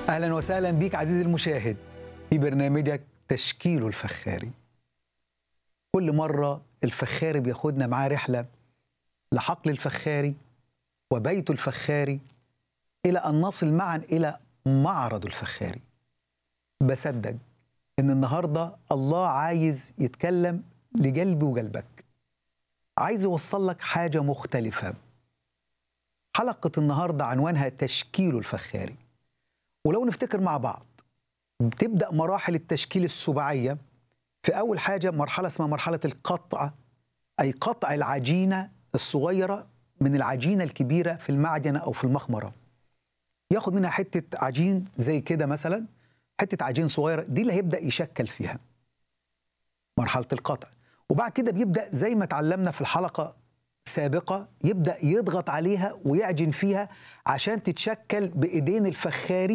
اهلا وسهلا بيك عزيزي المشاهد في برنامجك تشكيل الفخاري كل مره الفخاري بياخدنا معاه رحله لحقل الفخاري وبيت الفخاري الى ان نصل معا الى معرض الفخاري بصدق ان النهارده الله عايز يتكلم لقلبي وقلبك عايز يوصل لك حاجه مختلفه حلقه النهارده عنوانها تشكيل الفخاري ولو نفتكر مع بعض بتبدا مراحل التشكيل السباعيه في اول حاجه مرحله اسمها مرحله القطع اي قطع العجينه الصغيره من العجينه الكبيره في المعجنه او في المخمره ياخد منها حته عجين زي كده مثلا حته عجين صغيره دي اللي هيبدا يشكل فيها مرحله القطع وبعد كده بيبدا زي ما اتعلمنا في الحلقه سابقه يبدا يضغط عليها ويعجن فيها عشان تتشكل بايدين الفخاري